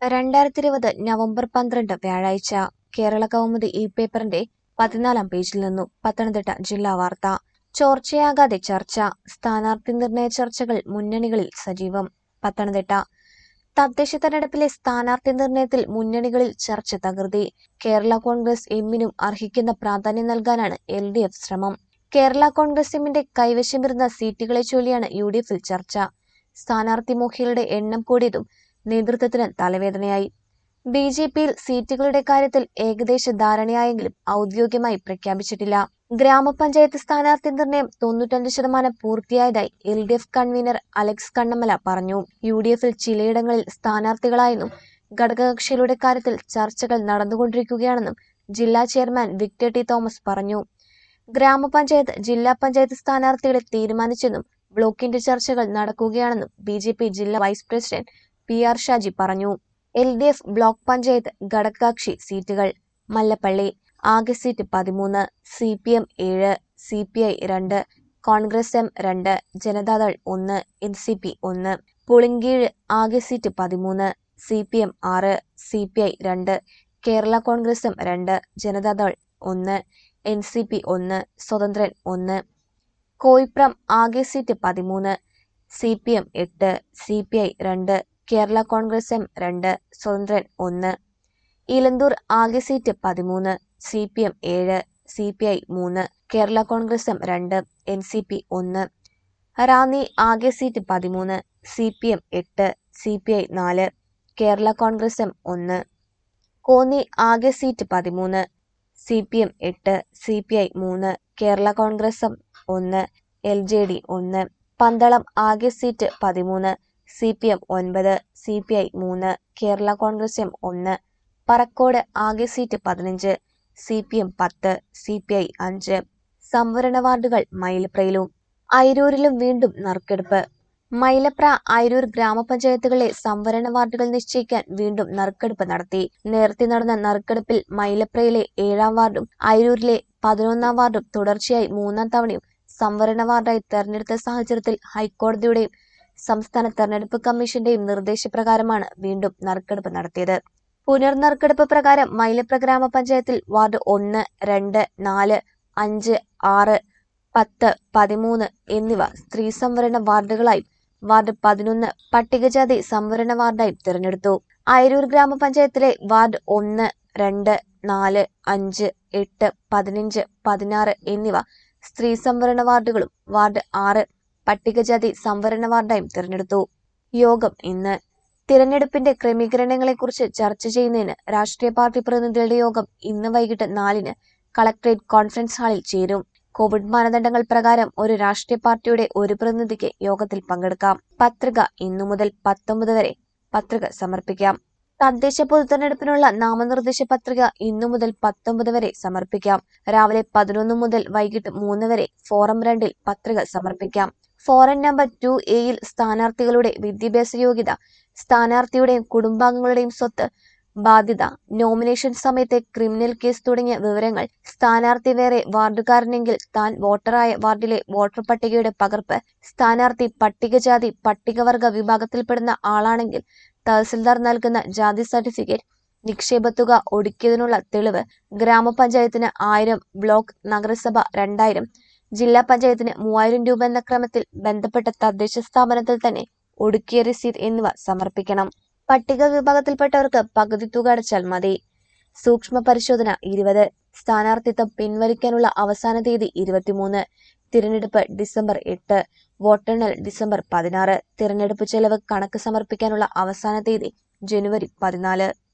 രണ്ടായിരത്തി ഇരുപത് നവംബർ പന്ത്രണ്ട് വ്യാഴാഴ്ച കേരള കൗമുദി ഈ പേപ്പറിന്റെ പതിനാലാം പേജിൽ നിന്നു പത്തനംതിട്ട ജില്ലാ വാർത്ത ചോർച്ചയാകാതെ ചർച്ച സ്ഥാനാർത്ഥി നിർണയ ചർച്ചകൾ മുന്നണികളിൽ സജീവം പത്തനംതിട്ട തദ്ദേശ തെരഞ്ഞെടുപ്പിലെ സ്ഥാനാർത്ഥി നിർണയത്തിൽ മുന്നണികളിൽ ചർച്ച തകൃതി കേരള കോൺഗ്രസ് എമ്മിനും അർഹിക്കുന്ന പ്രാധാന്യം നൽകാനാണ് എൽ ഡി എഫ് ശ്രമം കേരള കോൺഗ്രസ് എമ്മിന്റെ കൈവശമിരുന്ന സീറ്റുകളെ ചൊല്ലിയാണ് യു ഡി എഫിൽ ചർച്ച സ്ഥാനാർത്ഥി മോഹികളുടെ എണ്ണം കൂടിയതും നേതൃത്വത്തിന് തലവേദനയായി ബി ജെ പിയിൽ സീറ്റുകളുടെ കാര്യത്തിൽ ഏകദേശ ധാരണയായെങ്കിലും ഔദ്യോഗികമായി പ്രഖ്യാപിച്ചിട്ടില്ല ഗ്രാമപഞ്ചായത്ത് സ്ഥാനാർത്ഥി നിർണയം തൊണ്ണൂറ്റഞ്ച് ശതമാനം പൂർത്തിയായതായി L D F convener Alex Kannamala പറഞ്ഞു യു ഡി എഫിൽ ചിലയിടങ്ങളിൽ സ്ഥാനാർത്ഥികളായെന്നും ഘടകകക്ഷികളുടെ കാര്യത്തിൽ ചർച്ചകൾ നടന്നുകൊണ്ടിരിക്കുകയാണെന്നും ജില്ലാ ചെയർമാൻ വിക്ടർ ടി തോമസ് പറഞ്ഞു ഗ്രാമപഞ്ചായത്ത് ജില്ലാ പഞ്ചായത്ത് സ്ഥാനാർത്ഥികളെ തീരുമാനിച്ചെന്നും ബ്ലോക്കിന്റെ ചർച്ചകൾ നടക്കുകയാണെന്നും ബി ജെ പി ജില്ലാ vice president P R Shaji പറഞ്ഞു L D F block panchayat ഘടകകക്ഷി സീറ്റുകൾ മല്ലപ്പള്ളി ആകെ സീറ്റ് പതിമൂന്ന് സി പി എം ഏഴ് സി പി ഐ രണ്ട് കോൺഗ്രസ് എം രണ്ട് ജനതാദൾ ഒന്ന് എൻ സി പി ഒന്ന് പുളിങ്കീഴ് ആകെ സീറ്റ് പതിമൂന്ന് സി പി എം ആറ് സി പി ഐ രണ്ട് കേരള കോൺഗ്രസ് എം രണ്ട് ജനതാദൾ ഒന്ന് എൻ സി പി ഒന്ന് സ്വതന്ത്രൻ ഒന്ന് കോയിപ്രം ആകെ സീറ്റ് പതിമൂന്ന് സി പി എം എട്ട് സി പി ഐ രണ്ട് കേരള കോൺഗ്രസ് എം രണ്ട് സ്വതന്ത്രൻ ഒന്ന് ഇലന്തൂർ ആകെ സീറ്റ് പതിമൂന്ന് സി പി എം ഏഴ് സി പി ഐ മൂന്ന് കേരള കോൺഗ്രസ് എം രണ്ട് എൻ സി പി ഒന്ന് റാന്നി ആകെ സീറ്റ് പതിമൂന്ന് സി പി എം എട്ട് സി പി ഐ നാല് കേരള കോൺഗ്രസ് എം ഒന്ന് കോന്നി ആകെ സീറ്റ് പതിമൂന്ന് സി പി എം എട്ട് സി പി ഐ മൂന്ന് കേരള കോൺഗ്രസ് എം ഒന്ന് എൽ ജെ ഡി ഒന്ന് പന്തളം ആകെ സീറ്റ് പതിമൂന്ന് സി പി എം ഒൻപത് സി പി ഐ മൂന്ന് കേരള കോൺഗ്രസ് എം ഒന്ന് പറക്കോട് ആകെ സീറ്റ് പതിനഞ്ച് സി പി എം പത്ത് സി പി ഐ അഞ്ച് സംവരണ വാർഡുകൾ മൈലപ്രയിലും അയിരൂരിലും വീണ്ടും നറുക്കെടുപ്പ് മൈലപ്ര അയിരൂർ ഗ്രാമപഞ്ചായത്തുകളിലെ സംവരണ വാർഡുകൾ നിശ്ചയിക്കാൻ വീണ്ടും നറുക്കെടുപ്പ് നടത്തി നേരത്തെ നടന്ന നറുക്കെടുപ്പിൽ മൈലപ്രയിലെ ഏഴാം വാർഡും അയിരൂരിലെ പതിനൊന്നാം വാർഡും തുടർച്ചയായി മൂന്നാം തവണയും സംവരണ വാർഡായി തെരഞ്ഞെടുത്ത സാഹചര്യത്തിൽ ഹൈക്കോടതിയുടെയും സംസ്ഥാന തെരഞ്ഞെടുപ്പ് കമ്മീഷന്റെയും നിർദ്ദേശപ്രകാരമാണ് വീണ്ടും നറുക്കെടുപ്പ് നടത്തിയത് പുനർനറുക്കെടുപ്പ് പ്രകാരം മൈലപ്ര ഗ്രാമപഞ്ചായത്തിൽ വാർഡ് ഒന്ന് രണ്ട് നാല് അഞ്ച് ആറ് പത്ത് പതിമൂന്ന് എന്നിവ സ്ത്രീ സംവരണ വാർഡുകളായും വാർഡ് പതിനൊന്ന് പട്ടികജാതി സംവരണ വാർഡായും തിരഞ്ഞെടുത്തു അയരൂർ ഗ്രാമപഞ്ചായത്തിലെ വാർഡ് ഒന്ന് രണ്ട് നാല് അഞ്ച് എട്ട് പതിനഞ്ച് പതിനാറ് എന്നിവ സ്ത്രീ സംവരണ വാർഡുകളും വാർഡ് ആറ് പട്ടികജാതി സംവരണ വാർഡായും തിരഞ്ഞെടുത്തു യോഗം ഇന്ന് തിരഞ്ഞെടുപ്പിന്റെ ക്രമീകരണങ്ങളെക്കുറിച്ച് ചർച്ച ചെയ്യുന്നതിന് രാഷ്ട്രീയ പാർട്ടി പ്രതിനിധികളുടെ യോഗം ഇന്ന് വൈകിട്ട് നാലിന് കളക്ടറേറ്റ് കോൺഫറൻസ് ഹാളിൽ ചേരും കോവിഡ് മാനദണ്ഡങ്ങൾ പ്രകാരം ഒരു രാഷ്ട്രീയ പാർട്ടിയുടെ ഒരു പ്രതിനിധിക്ക് യോഗത്തിൽ പങ്കെടുക്കാം പത്രിക ഇന്നു മുതൽ പത്തൊമ്പത് വരെ പത്രിക സമർപ്പിക്കാം തദ്ദേശ പൊതുതെരഞ്ഞെടുപ്പിനുള്ള നാമനിർദ്ദേശ പത്രിക ഇന്നു മുതൽ പത്തൊമ്പത് വരെ സമർപ്പിക്കാം രാവിലെ പതിനൊന്ന് മുതൽ വൈകിട്ട് മൂന്ന് വരെ ഫോറം രണ്ടിൽ പത്രിക സമർപ്പിക്കാം ഫോറം നമ്പർ ടു എയിൽ സ്ഥാനാർത്ഥികളുടെ വിദ്യാഭ്യാസ യോഗ്യത സ്ഥാനാർത്ഥിയുടെയും കുടുംബാംഗങ്ങളുടെയും സ്വത്ത് ബാധ്യത നോമിനേഷൻ സമയത്തെ ക്രിമിനൽ കേസ് തുടങ്ങിയ വിവരങ്ങൾ സ്ഥാനാർത്ഥി വേറെ വാർഡുകാരനെങ്കിൽ താൻ വോട്ടറായ വാർഡിലെ വോട്ടർ പട്ടികയുടെ പകർപ്പ് സ്ഥാനാർത്ഥി പട്ടികജാതി പട്ടികവർഗ വിഭാഗത്തിൽപ്പെടുന്ന ആളാണെങ്കിൽ തഹസിൽദാർ നൽകുന്ന ജാതി സർട്ടിഫിക്കറ്റ് നിക്ഷേപത്തുക ഒടുക്കിയതിനുള്ള തെളിവ് ഗ്രാമപഞ്ചായത്തിന് ആയിരം ബ്ലോക്ക് നഗരസഭ രണ്ടായിരം ജില്ലാ പഞ്ചായത്തിന് മൂവായിരം രൂപ എന്ന ക്രമത്തിൽ ബന്ധപ്പെട്ട തദ്ദേശ സ്ഥാപനത്തിൽ തന്നെ ഒടുക്കിയ രസീത് എന്നിവ സമർപ്പിക്കണം പട്ടിക വിഭാഗത്തിൽപ്പെട്ടവർക്ക് പകുതി തുക അടച്ചാൽ മതി സൂക്ഷ്മ പരിശോധന ഇരുപത് സ്ഥാനാർത്ഥിത്വം പിൻവലിക്കാനുള്ള അവസാന തീയതി ഇരുപത്തിമൂന്ന് തിരഞ്ഞെടുപ്പ് ഡിസംബർ എട്ട് വോട്ടെണ്ണൽ ഡിസംബർ പതിനാറ് തിരഞ്ഞെടുപ്പ് ചെലവ് കണക്ക് സമർപ്പിക്കാനുള്ള അവസാന തീയതി ജനുവരി പതിനാല്